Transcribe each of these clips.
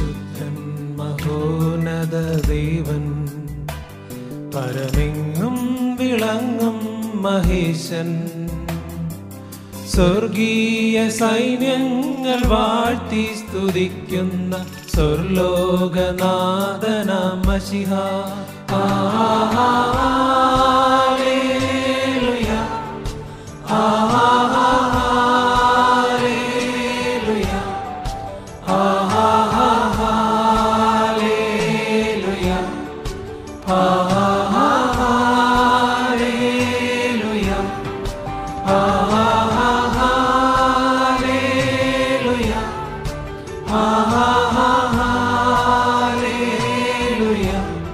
പരിശുദ്ധൻ മഹോന്നത ദേവൻ പരമെങ്ങും വിളങ്ങും മഹേശൻ സ്വർഗീയ സൈന്യങ്ങൾ വാഴ്ത്തി സ്തുതിക്കുന്ന സ്വർലോകനാഥനാം മഷിഹ ഹല്ലേലൂയ ഹല്ലേലൂയ ഹല്ലേലൂയ ഹല്ലേലൂയ ഹല്ലേലൂയ ഹല്ലേലൂയ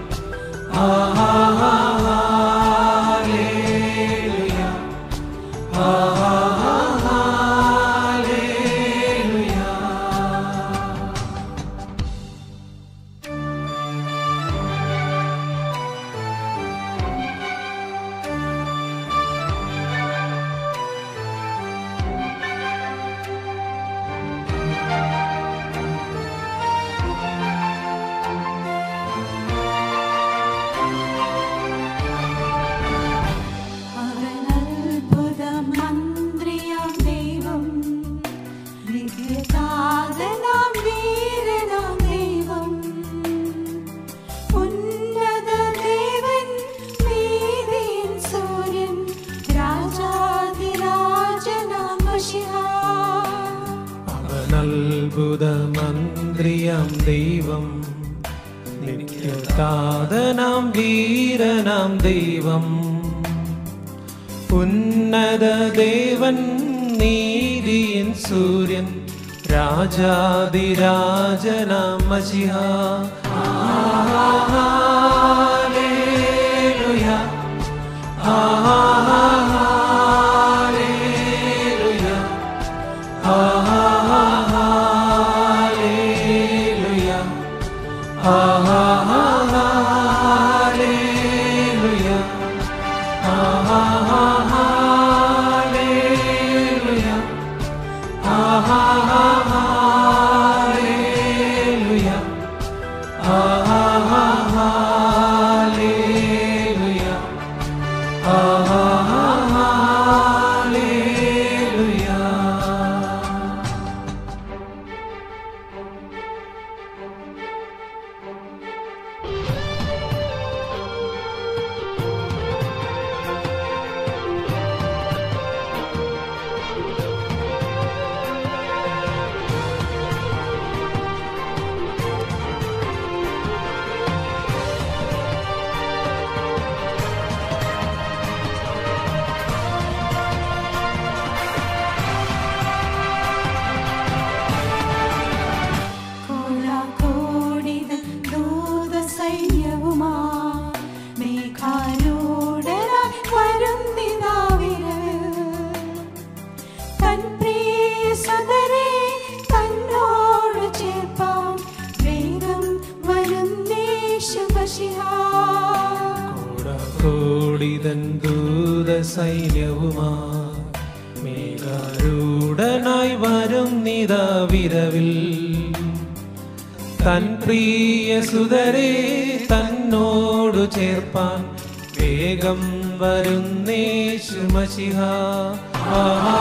ഹല്ലേലൂയ ഹല്ലേലൂയ അവൻ അത്ഭുത മന്ത്രിയാം ദൈവം നിത്യതാതനാം വീരനാം ദൈവം ഉന്നത ദേവൻ നീതിയിൻ സൂര്യൻ രാജാതിരാജനാം മഷിഹാ അവനത്ഭുത മന്ത്രിയാം ദൈവം നിത്യതാതനാം വീരനാം ദൈവം ഉന്നത ദേവൻ നീതിയിൻ സൂര്യൻ രാജാതിരാജനാം മഷിഹ ഹല്ലേലൂയ ഹല്ലേലൂയ ഹല്ലേലൂയ ഹല്ലേലൂയ ഹല്ലേലൂയ ഹല്ലേലൂയ ഹല്ലേലൂയ ഹല്ലേലൂയ കോടാകോടിതൻ ദൂതസൈന്യവുമാ മേഘാരൂഢരായി വരുന്നിതാ വിരൽ. തൻ പ്രിയ സദരെ തന്നോട് ചേർപ്പാൻ വേഗം വരുന്നേശുമശിഹാ. കോടിതൻ ദൂത സൈന്യവുമാ മേഘാരൂഢനായി വരും നിതാ വിരവിൽ തൻ പ്രിയ സുതരെ തന്നോടു ചേർപ്പാൻ വേഗം വരുന്നേശുമശിഹ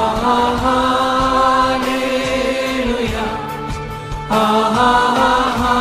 ഹല്ലേലൂയ ഹല്ലേലൂയ